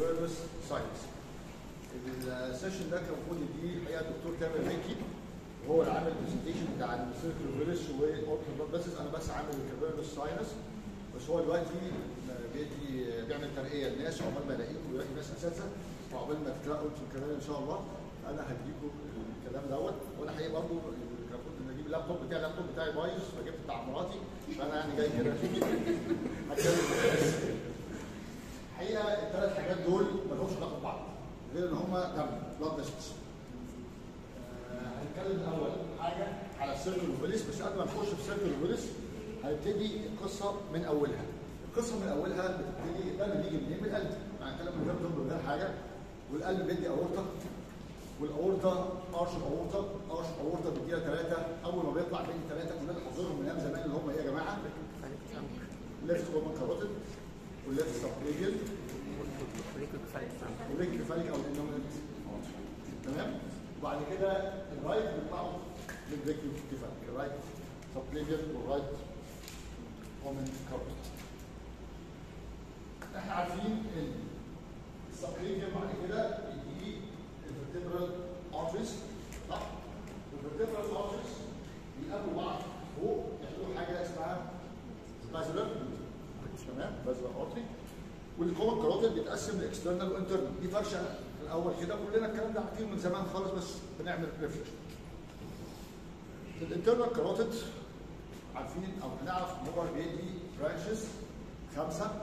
كافيرنس ساينس السيشن ده كان المفروض يديه الحقيقه الدكتور تامر مكي وهو اللي عامل البرزنتيشن بتاع السيركل فيرس واورتو بس انا بس عامل الكافيرنس ساينس بس هو دلوقتي بيدي بيعمل ترقيه للناس عقبال ما الاقيكم ويلاقي ناس اساتذه وعقبال ما تترقوا انتوا كمان ان شاء الله انا هديكم الكلام دوت وانا حقيقي برضه كان المفروض ان اجيب اللابتوب بتاعي اللابتوب بتاعي بايظ فجبت بتاع مراتي فانا يعني جاي كده هتكلم بس الحقيقه الثلاث حاجات دول ما لهمش علاقه ببعض غير ان هم دم بلاد فيسلز هنتكلم الاول حاجه على السيركل فيليس بس قبل ما نخش في السيركل فيليس هنبتدي القصه من اولها القصه من اولها بتبتدي القلب بيجي منين؟ من القلب يعني كلام من غير طب من غير حاجه والقلب بيدي اورطه والاورطه ارش اورطه ارش اورطه بيديها ثلاثه اول ما بيطلع بيدي ثلاثه كلنا حافظينهم من ايام زمان اللي هم ايه يا جماعه؟ ليفت كومن كاروتيد والليفت سبليجل واللينك كفاليك او الانومنت تمام؟ وبعد كده الرايت بيطلعوا للفيكيو كفاليك الرايت سبليجل والرايت كومن كاروتيد احنا عارفين ان السبليجل بعد كده بيجي الفرتبرال ارتريز صح؟ والفرتبرال ارتريز بيقابلوا بعض فوق يعملوا حاجه اسمها بازلر تمام بازلر ارتري والكومن كاروتيد بيتقسم لاكسترنال وانترنال دي فرشه في الاول كده كلنا الكلام ده عارفينه من زمان خالص بس بنعمل ريفرش الانترنال كاروتيد عارفين او هنعرف ان هو بيدي برانشز خمسه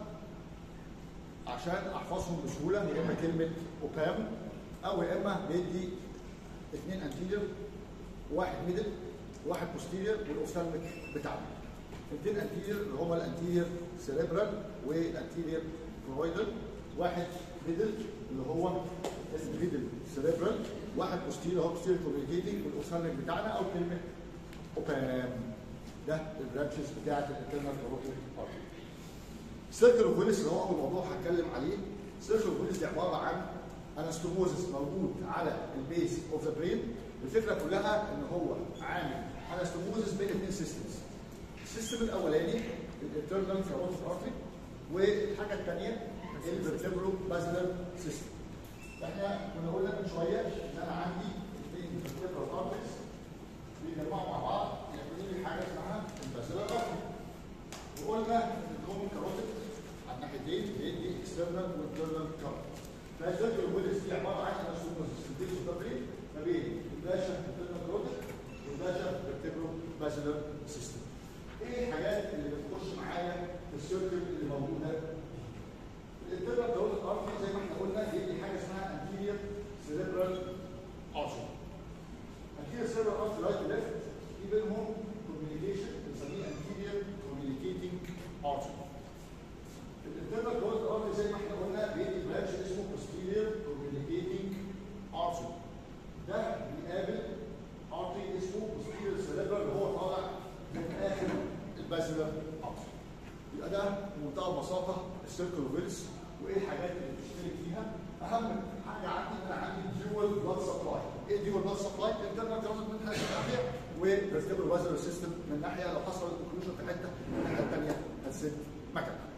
عشان احفظهم بسهوله يا اما كلمه اوبام او يا اما بيدي اثنين انتيريور واحد ميدل واحد بوستيريور والاوفثالميك بتاعنا الاثنين انتيريور اللي هما الانتيريور سيريبرال والانتيريور كرويدال واحد ميدل اللي هو الميدل سيريبرال واحد بوستيريور هو بوستيريور كوميونيكيتنج والاوفثالميك بتاعنا او كلمه اوبام ده البرانشز بتاعت الانترنال كاروتيد ارتري سيركل اوفيلس اللي هو اول موضوع هتكلم عليه سيركل اوفيلس دي عباره عن انستوموزس موجود على البيس اوف ذا برين الفكره كلها ان هو عامل انستوموزس بين اثنين سيستمز السيستم الاولاني الانترنال كاروتيد ارتري والحاجه الثانيه الفرتبرو بازلر سيستم احنا كنا قلنا من شويه ان انا عندي اثنين فيرتبرال ارتريز بيتجمعوا مع بعض يعملوا لي حاجه اسمها البازلر ارتري وقلنا ان الكومن كاروتيد على الناحيتين بيدي اكسترنال وانترنال كاروتيد فالسيركل الويلس دي عباره عن انستوموزس البيس اوف ذا برين ما بين الباشا انترنال كاروتيد والباشا فيرتبرو بازلر سيستم ايه الحاجات اللي بتخش معايا في السيركل اللي موجوده الانترنال كاروتيد ارتري زي ما احنا قلنا بيدي حاجه اسمها انتيريور سيريبرال ارتري انتيريور سيريبرال ارتري رايت ليفت في بينهم كوميونيكيشن بنسميه انتيريور كوميونيكيتنج ارتري الانترنال كاروتيد ارتري زي ما احنا قلنا بيدي برانش اسمه posterior communicating artery ده بيقابل ارتري اسمه posterior cerebral اللي هو طالع من اخر البازلر ارتري يبقى ده بمنتهى البساطه السيركل فيلس وايه الحاجات اللي بتشترك فيها اهم حاجه عندي ان انا عندي ديول بلاد سبلاي ايه ديول بلاد سبلاي الانترنال كاروتيد من ناحيه والفيرتبرال بازلر سيستم من ناحيه لو حصل اوكلوجن في حته الناحيه الثانيه هتسد مكانها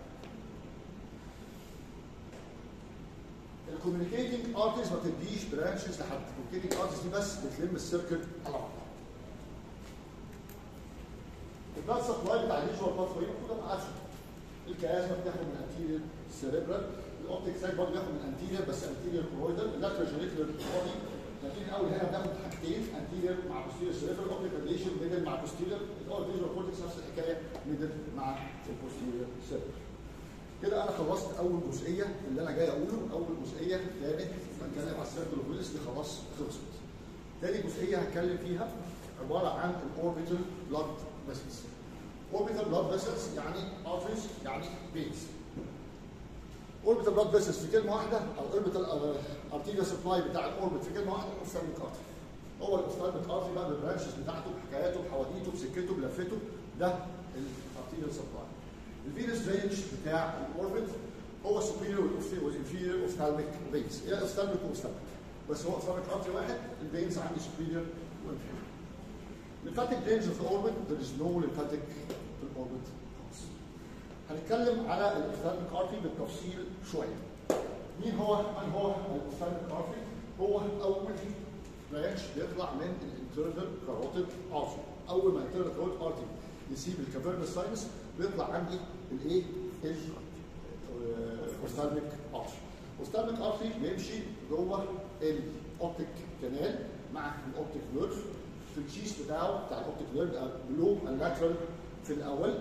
الكوميونيكيتنج ارتريز ما تديش برانشز لحد الكوميونيكيتنج ارتريز دي بس بتلم السيركل على بعض البلاد سبلاي بتاع الفيجوال باث واي كلنا عارفين الكيازما بتاخد من انتيريور سيريبرال الاوبتيك سايد برضه بياخد من انتيريور بس انتيريور كرويدال اللاترال جينيكولار بودي لكن اول هنا بناخد حاجتين انتيريور مع بوستيريور سيريبرال اوبتيك راديشن ميدل مع بوستيريور الاول فيجوال كورتكس نفس الحكايه ميدل مع البوستيريور سيريبرال كده انا خلصت اول جزئيه اللي انا جاي اقوله اول جزئيه كانت بتكلم على السيركل اوف دي خلاص خلصت تاني جزئيه هتكلم فيها عباره عن الاوربيتال بلاد فيسلز اوربيتال بلاد فيسلز يعني ارتريز يعني فينز اوربيتال بلاد فيسلز في كلمه واحده او اوربيتال ارتيريال سبلاي بتاع الاوربت في كلمه واحده اوفثالميك ارتري هو الاوفثالميك ارتري بقى بالبرانشز بتاعته بحكاياته بحواديته بسكته بلفته ده الارتيريال سبلاي الفينس رينج بتاع الاوربت هو سوبيريور والانفيريور اوفثالميك فينز هي اوفثالميك واوفثالميك بس هو اوفثالميك ارتري واحد الفينز عندي سوبيريور وانفيريور lymphatic drainage of the orbit there is no lymphatic في الاوربت خالص هنتكلم على الاوفثالميك ارتري بالتفصيل شويه مين هو من هو الاوفثالميك ارتري هو اول برانش بيطلع من الانترنال كاروتيد ارتري اول ما الانترنال كاروتيد ارتري يسيب الكافيرنس ساينس بيطلع عندي الايه الاوفثالميك ارتري الاوفثالميك ارتري بيمشي جوه الاوبتيك كانال مع الاوبتيك نيرف في الشيش بتاعه بتاع الاوبتيك نيرف بيبقى بلو اللاترال في الاول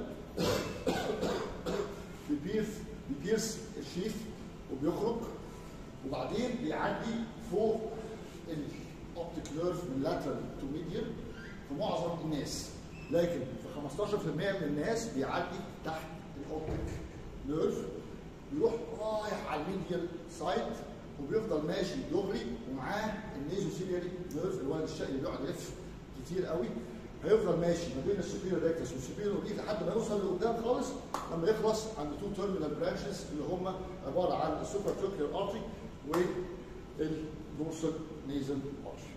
بيبيرس بيبيرس الشيف وبيخرج وبعدين بيعدي فوق الاوبتيك نيرف من لاترال تو ميديال في معظم الناس لكن في 15% من الناس بيعدي تحت الاوبتيك نيرف بيروح رايح على الميديال سايد وبيفضل ماشي دغري ومعاه النيزو سيلياري نيرف اللي هو الشق اللي بيقعد يلف كتير قوي هيفضل ماشي ما بين السوبيريور ريكتس والسوبيريور اوربيك لحد ما يوصل لقدام خالص لما يخلص عند تو تيرمينال برانشز اللي هم عباره عن السوبر تروكيور ارتري والدورسال نيزل ارتري.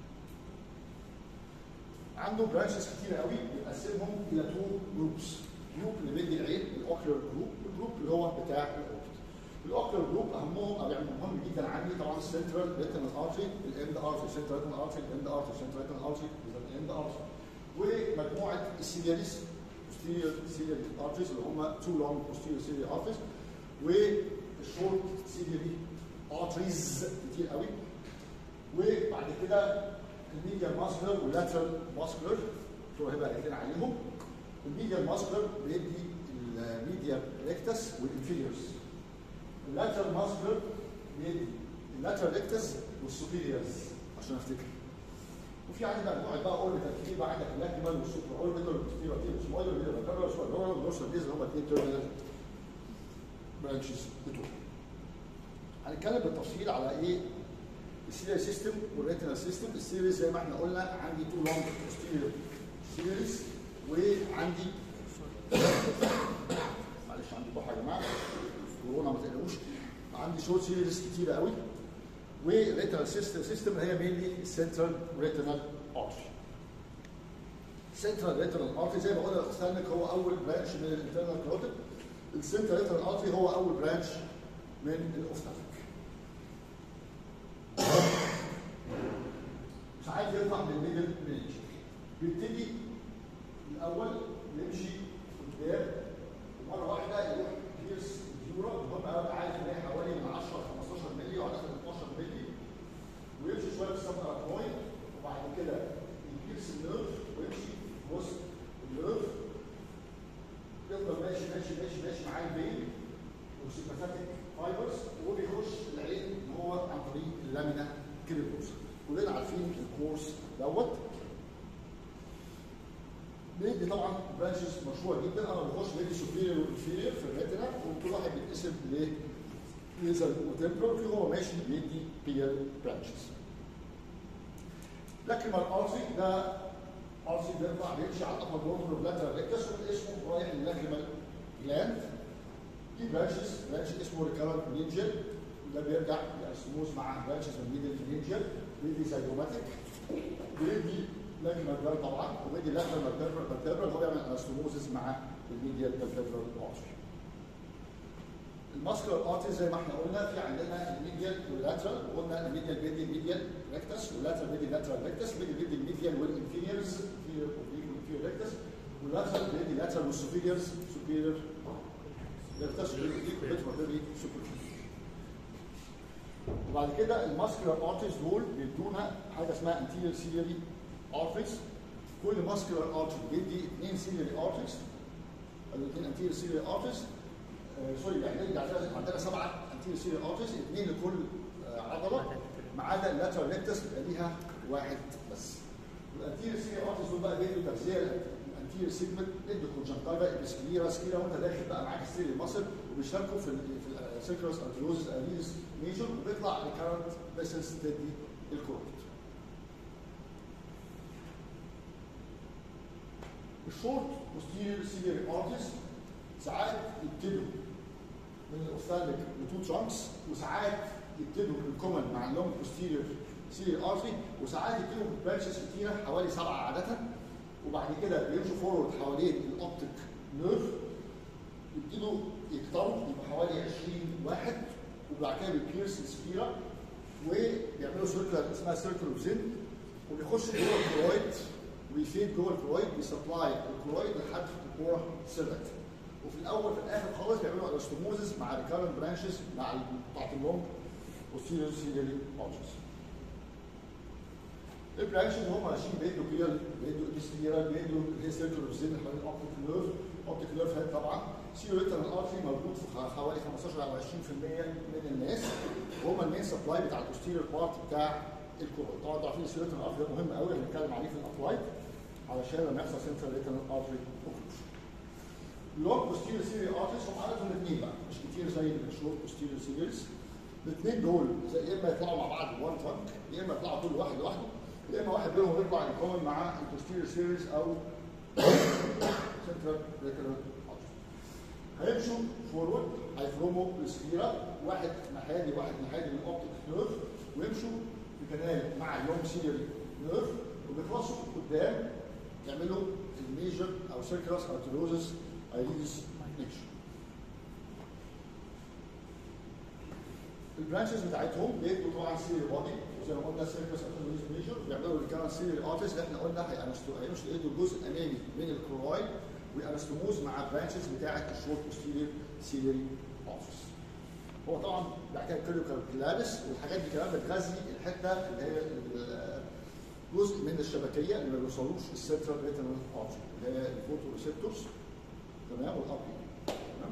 عنده برانشز كتير قوي بيقسمهم الى تو جروبس جروب اللي بيدي العين الاوكلر جروب والجروب اللي هو بتاع الاوبت. الاوكلر جروب اهمهم او يعني مهم جدا عندي طبعا السنترال ريتنال ارتري الاند ارتري سنترال ريتنال ارتري الاند ارتري سنترال ريتنال ارتري الاند ارتري ومجموعه السيرياليس posterior ciliary arteries اللي هم two long posterior ciliary arteries والشورت ciliary arteries كتير قوي وبعد كده الميديال ماسكولر واللاترال ماسكولر دول هيبقى الاثنين عليهم الميديال ماسكولر بيدي الميديال ريكتس والانفيريورز اللاترال ماسكولر بيدي اللاترال ريكتس والسوبيريورز عشان افتكر وفي عندي مجموعه بقى اوربيتال كتير بقى عندك اللاكريمال والسوبر اوربيتال والكتير والكتير والسمايل والكتير والكتير والدورسال ديز اللي هم الاثنين تيرمينال برانشز بتوعهم. هنتكلم بالتفصيل على ايه السيريال سيستم والريتينال سيستم السيريز زي ما احنا قلنا عندي تو لونج بوستيريور سيريز وعندي معلش عندي بحر يا جماعه كورونا ما تقلقوش عندي شورت سيريز كتيره قوي والريتينال سيستم سيستم هي مينلي السنترال ريتينال ارتري السنترال ريتينال ارتري زي ما قلنا الاوفثالميك هو اول برانش من الانترنال كروتيد السنترال ريتينال ارتري هو اول برانش من الاوفثالميك ساعات يطلع من الميدل رينج بيبتدي الاول يمشي قدام ومره واحده يروح بيرس اليورا وهم عارف ان هي حوالي من 10 ل 15 مللي وعلى 12 مللي ويمشي شويه في السبتر بوينت وبعد كده يبيرس النيرف ويمشي في وسط النيرف يفضل ماشي ماشي ماشي ماشي معاه البين وسيمباثيك فايبرز وبيخش العين ان هو عن طريق اللامينا كريبوس كلنا عارفين الكورس دوت بيدي طبعا برانشز مشهوره جدا انا بخش بيدي سوبيريور وانفيريور في الريتنا وكل واحد بيتقسم ل ليزر وتمبرال في هو ماشي بيدي بيال برانشز لكن الارسي ده ارسي بيطلع بيمشي على الابر بورتر بلاترال ريكتس اسمه رايح للاكريمال جلاند في برانشز برانش اسمه ريكارنت مينجل ده بيرجع ياسموز مع برانشز من ميدل مينجل بيدي سايكوماتيك بيدي لاكريمال جلاند طبعا وبيدي لاكريمال فيرتبرال هو بيعمل انستموزس مع الميديال فيرتبرال ارتري الماسكولار ارتري زي ما احنا قلنا في عندنا الميديال واللاترال وقلنا الميديال بيدي الميديال ريكتس واللاترال بيدي اللاترال ريكتس بيدي بيدي الميديال والانفيريورز انفيريور والانفيريور ريكتس واللاترال بيدي لاترال والسوبيريورز سوبيريور ريكتس بيدي سوبيريور وبعد كده الماسكولار ارتريز دول بيدونا حاجه اسمها انتيريور سيريالي ارتريز كل ماسكولار ارتري بيدي اثنين سيريالي ارتريز الاثنين انتيريور سيريالي ارتريز سوري يعني عندنا عندنا سبعه انتيريور سيريال ارتريز اثنين لكل آه، عضله ما عدا اللاترال ريكتس بيبقى ليها واحد بس والانتيريور سيريال ارتريز دول بقى بيدوا تغذيه الانتيريور سيجمنت ادوا كونجنكتيفا ابسكليرا سكيرا وانت داخل بقى معاك السيريال ماسل وبيشتركوا في في السيركلوس ارتيروزس اريز ميجور وبيطلع ريكارنت فيسلز تدي الكورت الشورت posterior سيريال ارتريز ساعات يبتدوا من الاوفثالميك لتو ترانكس وساعات يبتدوا الكومن مع اللونج بوستيريور سيريال ارتري وساعات يبتدوا برانشز كتيره حوالي سبعه عاده وبعد كده بيمشوا فورورد حوالين الاوبتيك نيرف يبتدوا يكتروا يبقى حوالي 20 واحد وبعد كده بيبيرس السفيره وبيعملوا سيركل اسمها سيركل اوف زين وبيخش جوه الكرويد ويفيد جوه الكرويد بيسبلاي الكرويد لحد الكوره سيرفت وفي الاول في الاخر خالص بيعملوا الاستوموزس مع ريكارنت برانشز مع ال- بتاعت اللونج وسيريال سيريالي بانشز البرانشز هم ماشيين بيدوا كده بيدوا الاستيرال بيدوا اللي هي سيركل اوف زين حوالين الاوبتيك نيرف الاوبتيك نيرف هيد طبعا سيريتال الارتري موجود في خ- حوالي 15 او 20% من الناس وهم المين سبلاي بتاع البوستيريور بارت بتاع الكورويد طبعا انتوا عارفين السيريتال الارتري ده مهم قوي هنتكلم عليه في الابلايد علشان لما يحصل سنترال ريتال ارتري اوكلوجن اللونج بوستيريور سيريال ارتريز هم عددهم اثنين بقى مش كتير زي الشورت بوستيريور سيريالز الاثنين دول زي يا اما يطلعوا مع بعض وان ترانك يا اما يطلعوا كل واحد لوحده يا اما واحد منهم يطلع يكون مع البوستيريور سيريز او سنترال ريتال هيمشوا فورورد هيفرموا السفيرة واحد ناحية واحد ناحية من الاوبتيك نيرف ويمشوا في كنال مع اللونج سيري نيرف وبيخلصوا قدام يعملوا الميجر او سيركلس ارتيروزس ايريدس نيكشن البرانشز بتاعتهم بيدوا طبعا سيري بودي وزي ما قلنا سيركلس ارتيروزس ميجر بيعملوا الكارن سيري ارتس اللي احنا قلنا هيمشوا يدوا الجزء الامامي من الكرويد وانستموز مع برانشز بتاعه الشورت بوستيريور سيري اوفيس هو طبعا بيحتاج كلينيكال كلابس والحاجات دي كمان بتغذي الحته اللي هي ال- جزء من الشبكيه اللي ما بيوصلوش السنترال ريتينال اوبجكت اللي هي الفوتو ريسبتورز تمام والابي تمام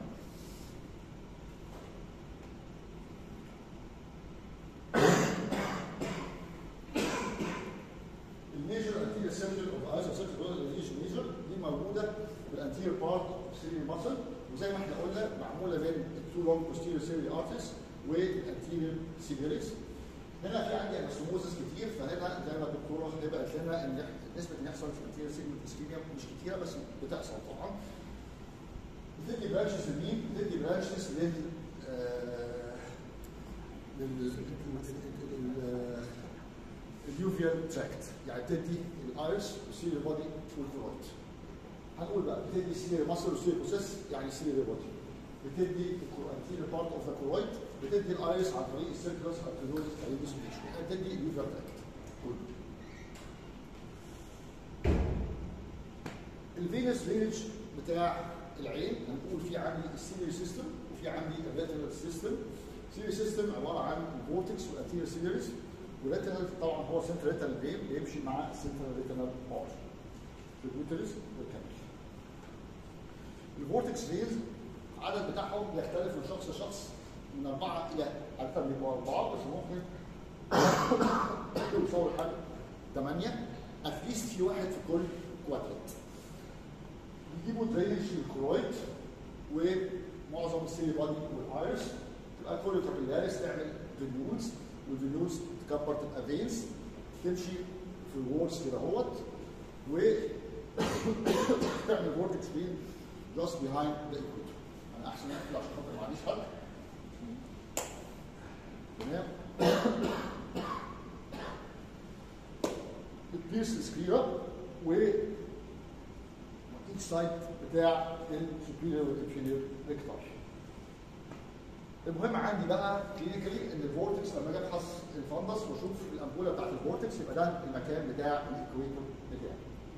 الميجر انتيريور سيمبل اوف ايز سيركل ريليشن ميجر دي موجوده في الانتيريور بارت سيري ماسل وزي ما احنا قلنا معموله بين التو لونج بوستيريور سيري ارتس والانتيريور سيريس هنا في عندي انستوموزس كتير فهنا زي ما الدكتوره هتبقى قالت لنا ان نسبه ان يحصل في الانتيريور سيريال اسكيميا مش كتيره بس بتحصل طبعا بتدي برانشز لمين؟ بتدي برانشز لل آه، لل لل- اليوفيال تراكت يعني بتدي الايرس والسيريال بودي والكرويد هنقول بقى بتدي سيريال ماسل وسيريال بروسيس يعني سيريال بودي بتدي الانتيريور بارت اوف ذا كرويد بتدي الايرس عن طريق السيركلس ارتيروزس ايديس يعني بتدي اليوفيال تراكت كله الفينس رينج بتاع العين هنقول في عندي السيريال سيستم وفي عندي الريتينال سيستم السيريال سيستم عباره عن الفورتكس والانتيريور سيريز والريتينال طبعا هو سنتر ريتينال فين بيمشي مع السنتر ريتينال بار البيوتريس والكامل الفورتكس ريز العدد بتاعهم بيختلف من شخص لشخص من أربعة إلى أكثر من أربعة بس ممكن يوصلوا لحد ثمانية أتليست في واحد في كل كوادرنت بيجيبوا درينج للكرويد ومعظم السيري بادي والايرس تبقى كل كابيلاريس تعمل فينيولز والفينيولز تكبر تبقى فينز تمشي في الوورز كده اهوت و تعمل فورتكس فين جاست بيهايند ذا ايكويتر انا احسن اقفل عشان خاطر ما عنديش حد تمام البيرس سكريرة و each سايد بتاع السوبيريور والانفيريور ريكتار المهم عندي بقى كلينيكالي ان الفورتكس لما اجي ابحث الفندس واشوف الامبوله بتاعت الفورتكس يبقى ده المكان بتاع الايكويتور بتاعي.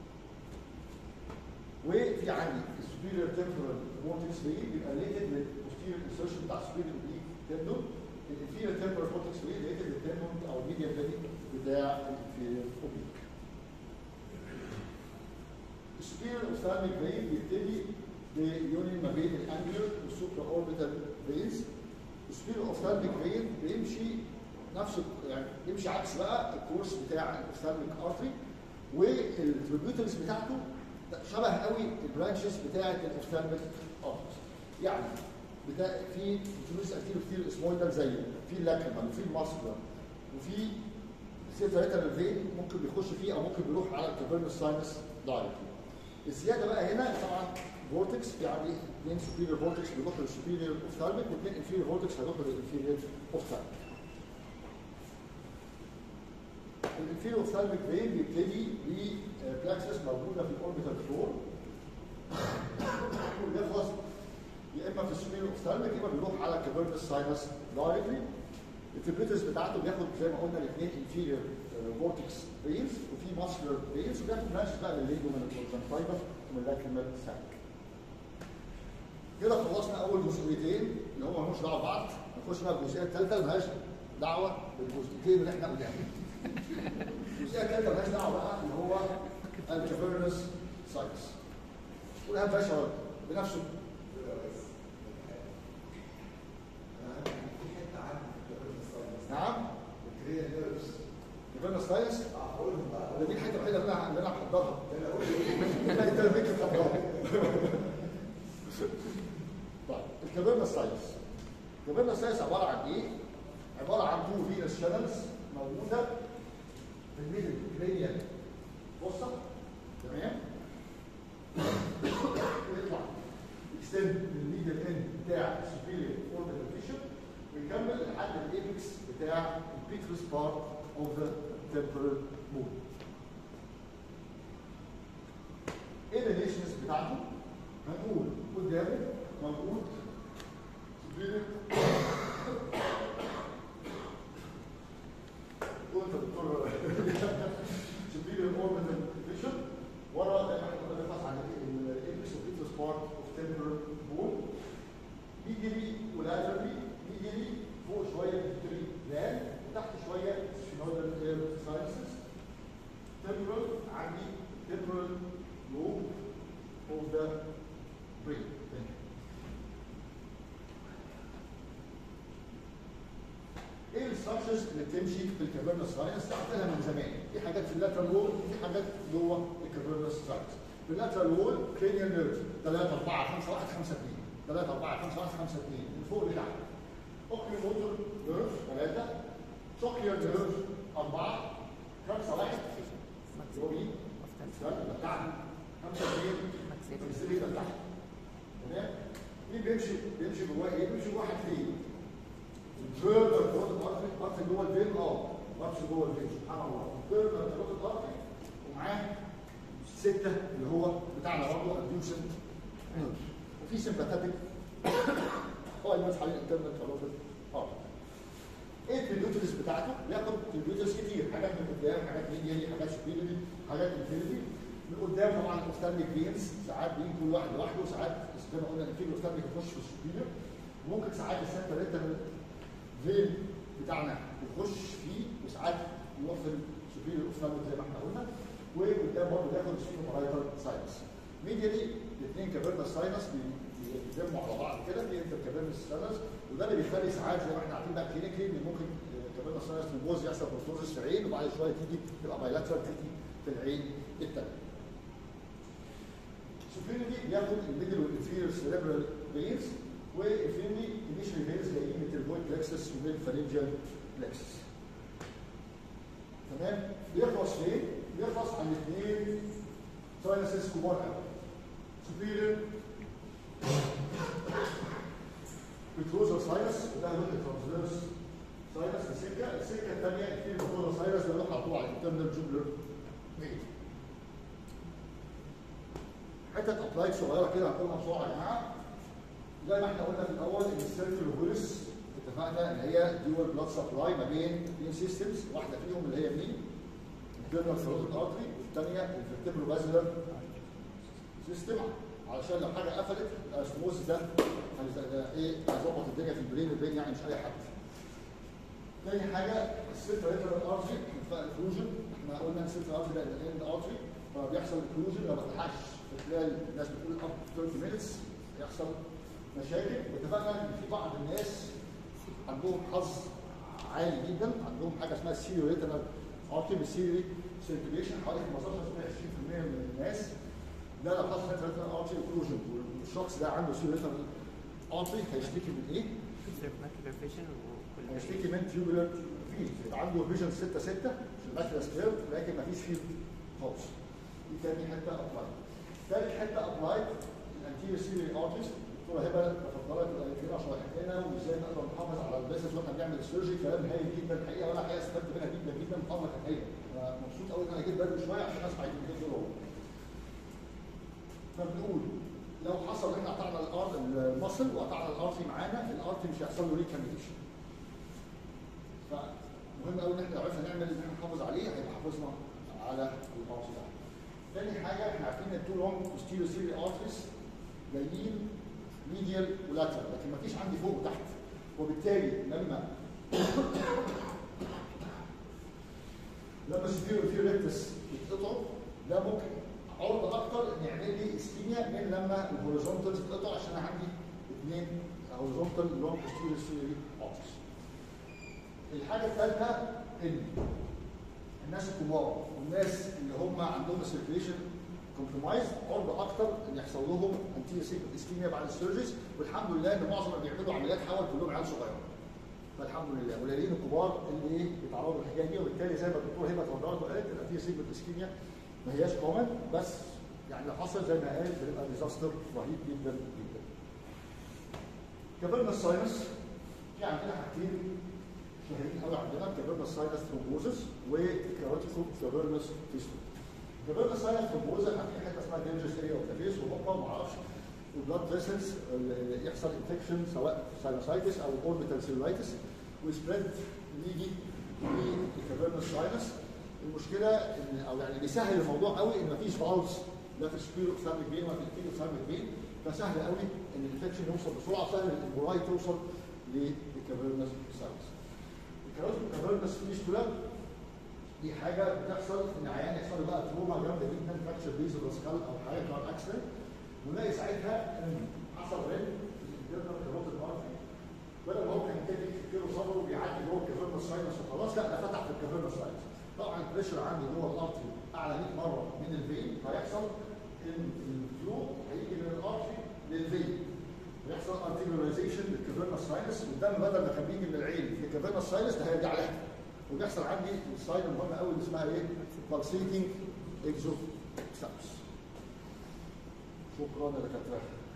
وفي عندي السوبيريور تمبرال فورتكس ري بيبقى ريليتد للبوستيريور انسرشن بتاع السوبيريور اوبليك تندون الانفيريور تمبرال فورتكس ري ريليتد للتندون او الميديا بلادي بتاع الانفيريور اوبليك. السوبيريور اوفتالميك فين بيبتدي بيونين ما بين الانجلر والسوبرا اوربيتال فينز السوبيريور اوفتالميك فين بيمشي نفس يعني بيمشي عكس بقى الكورس بتاع الاوفتالميك ارتري والتريبيوترز بتاعته شبه قوي البرانشز بتاعه الاوفتالميك ارتري يعني بتاع في فلوس كتير كتير اسمويدال زيه في اللاكريمال وفي الماسكولار وفي سيتريتال فين ممكن بيخش فيه او ممكن بيروح على الكافيرنس ساينس دايركتلي الزياده بقى هنا طبعا فورتكس في عندي اثنين سوبيريور فورتكس بيروحوا للسوبيريور اوفتالميك واثنين انفيريور فورتكس هيروحوا للانفيريور اوفتالميك. الانفيريور اوفتالميك فين بيبتدي ببلاكسس موجوده في الاوربيتال فلور وبيخلص يا اما في السوبيريور اوفتالميك يا اما بيروح على كابيرنس ساينس دايركتلي التربيتس بتاعته بياخد زي ما قلنا الاثنين انفيريور فورتكس فينز وفي ماسكولار فينز وبياخد برانشز بقى للليجو من الكونجنتايفا ومن اللاكريمال ساك كده خلصنا اول جزئيتين اللي هم مالهمش دعوه ببعض نخش بقى الجزئيه الثالثه اللي مالهاش دعوه بالجزئيتين اللي احنا قلناهم الجزئيه الثالثه مالهاش دعوه بقى اللي هو الكافيرنس سايتس قولها باشا بنفسه نعم كافيرنس سايتس ده دي الحته الوحيده اللي انا اللي انا محضرها لا انت اللي بيك محضرها طيب الكافيرنس سايتس الكافيرنس سايتس عباره عن ايه؟ عباره عن تو فينس شانلز موجوده في الميدل كرينيال بصه تمام يطلع يكستند من الميدل اند بتاع السوبيريور اوربيتال فيشن ويكمل لحد الايبكس بتاع البيترس بارت اوف ذا temporal مود ايه الريليشنز بتاعته؟ هنقول قدامه موجود سوبيريور وانت دكتور سوبيريور اوربيتال فيشن ورا زي ما احنا كنا بنبحث عن الايبكس اوف بيترس بارت اوف temporal بون ميديالي ولاترالي ميديالي فوق شويه بيتري جلاند وتحت شويه سينودال اير ساينسز temporal عندي temporal lobe of the brain ايه الستراكشرز اللي بتمشي في الكافيرنس ساينس تعرفها من زمان في حاجات في اللاترال وول في حاجات جوه الكافيرنس ساينس في اللاترال وول كرينيال نيرف 3 4 5 1 5 2 3 4 5 1 5 2 من فوق لتحت اوكيو موتور نيرف 3 سوكيال نيرف 4 5 1 اللي هو مين؟ ده بتاعنا 5 2 السرير ده بتاعنا تمام؟ مين بيمشي بيمشي جواه ايه؟ بيمشي جواه حاجتين فيرذر كروتيد ارتري ارتري جوه الفين اه ماتش جوه الفين سبحان الله فيرذر كروتيد ارتري ومعاه سته اللي هو بتاعنا برضه اديوسنت وفي سمباثيك هو المسح عليه الانترنت كروتيد ارتري ايه التريبيوترز بتاعته؟ بياخد تريبيوترز كتير حاجات من قدام حاجات ميديالي حاجات سبيريالي حاجات انفيريالي من قدام طبعا الاوفتالميك فينز ساعات بيجي كل واحد لوحده وساعات زي ما قلنا الفيل الاوفتالميك يخش في السبيريور ممكن ساعات السنتر انتر فين بتاعنا يخش فيه وساعات يروح في السوبيريور اوفتالميك زي ما احنا قلنا وقدام برضه بياخد السوبرايتال ساينس ميديالي الاثنين كافيرنس ساينس بيتجمعوا على بعض كده في انتر كافيرنس ساينس وده اللي بيخلي ساعات زي ما احنا عارفين بقى كلينيكلي ان ممكن كافيرنس ساينس تبوظ يحصل بروتوزس في العين وبعد شويه تيجي تبقى بايلاترال تيجي في العين الثانيه. سوبيريوري بياخد الميدل والانفيريور سيريبرال فينز والفينلي انيشال فينز جايين من التربويد بلكسس ومن الفارنجيال بلكسس. تمام؟ بيخلص فين؟ بيخلص عن الاثنين ساينسز كبار قوي. سوبيريور بتروزر ساينس وده له ترانسفيرس ساينس السكه السكه الثانيه الفيل بتروزر ساينس ده له على طول على الانترنال جوبلر فين حته ابلايد صغيره كده هنقولها بسرعه يا جماعه زي ما احنا قلنا في الاول ان السيركل وهولس اتفقنا ان هي ديول بلاد سبلاي ما بين اثنين سيستمز واحده فيهم اللي هي مين؟ الانترنال ثروتد ارتري والثانيه الفرتبرو بازلر سيستم علشان لو حاجه قفلت الاسموز ده ايه هيظبط الدنيا في البرين البرين يعني مش اي حد. تاني حاجه السيركل ارتري الكلوجن احنا قلنا السيركل ارتري ده الاند ارتري فبيحصل الكلوجن لو ما فتحش في خلال الناس بتقول اب 30 مينتس يحصل مشاكل واتفقنا ان في بعض الناس عندهم حظ عالي جدا عندهم حاجه اسمها سيريو ريتنال ارتري بالسيري سيركيليشن حوالي 15 20% من الناس ده لو حصل ريتنال ارتري اوكلوجن والشخص ده عنده سيريو ريتنال ارتري هيشتكي من ايه؟ هيشتكي من تيوبولار فيز يبقى عنده فيجن 6 6 في الماكلا سكير لكن مفيش فيه خالص دي تاني حته ابلايد ثالث حته ابلايد الانتيريور سيري ارتريز الدكتوره هبه تفضلت وقالت لنا شرحت لنا وازاي نقدر نحافظ على البيسز واحنا بنعمل السيرجي كلام هايل جدا الحقيقه وانا الحقيقه استفدت منها جدا جدا محاضره كانت هايله انا مبسوط قوي ان انا جيت بدري شويه عشان اسمع الكلمتين دول فبنقول لو حصل ان احنا قطعنا الار المصل وقطعنا الارتي معانا الارتي مش هيحصل له ريكاميليشن فمهم قوي ان احنا لو عرفنا نعمل ان احنا نحافظ عليه هيبقى حافظنا على الارتي ده. تاني حاجه احنا عارفين ان التو لونج بوستيريو سيري ارتريز جايين ميديال ولاترال لكن ما فيش عندي فوق وتحت وبالتالي لما لما السفير والفير ريكتس يتقطعوا ده ممكن عرضه اكتر ان يعمل لي اسكيميا من لما الهوريزونتالز تتقطع عشان انا عندي اثنين هوريزونتال لونج بوستيريو سيري ارتريز. الحاجه الثالثه ان الناس الكبار والناس اللي هم عندهم السيركيليشن كومبرومايز عرضه اكتر ان يحصل لهم انتي سيكت اسكيميا بعد السيرجريز والحمد لله ان معظم اللي بيعملوا عمليات حول كلهم عيال صغيره. فالحمد لله قليلين الكبار اللي ايه بيتعرضوا للحكايه دي وبالتالي زي ما الدكتور هبه اتفضلت وقالت الانتي سيكت اسكيميا ما هياش كومن بس يعني لو حصل زي ما قال بيبقى ديزاستر رهيب جدا جدا. كبرنا الساينس في عندنا حاجتين شهيرين قوي عندنا كبرنا الساينس ثرومبوزس وكاراتيكو كبرنس فيستول. كبرنا الساينس ثرومبوزس عندنا حته اسمها دينجرس اريا اوف ذا فيس وهوبا ما اعرفش البلاد فيسلز يحصل انفكشن سواء ساينوسايتس او اوربيتال سيلولايتس وسبريد يجي في الكبرنس ساينس المشكله ان او يعني بيسهل الموضوع قوي ان مفيش فالز لا في السبيرو سامك بين ولا في الكيلو سامك بين فسهل قوي ان الانفكشن يوصل بسرعه سهل الامبولاي توصل للكبرنس ساينس. الكبرنس فيستولا دي حاجه بتحصل ان عيان يحصل له بقى تروما جامده جدا فراكشر بيز الراسكال او حاجه كار اكسيدنت ونلاقي ساعتها ان حصل رن في الانترنال كاروت الارتري بدل ما هو كان كده كيلو صدره وبيعدي جوه الكافيرنس ساينس وخلاص لا ده فتح في الكافيرنس ساينس طبعا البريشر عندي جوه الارتري اعلى 100 مره من الفين فيحصل ان الفلو هيجي من الارتري للفين يحصل ارتيريولايزيشن للكافيرنس ساينس والدم بدل ما كان بيجي من العين في الكافيرنس ساينس ده هيرجع لها وبيحصل عندي الساين المهمه قوي اللي اسمها ايه؟ pulsating exocytes شكرا يا دكاتره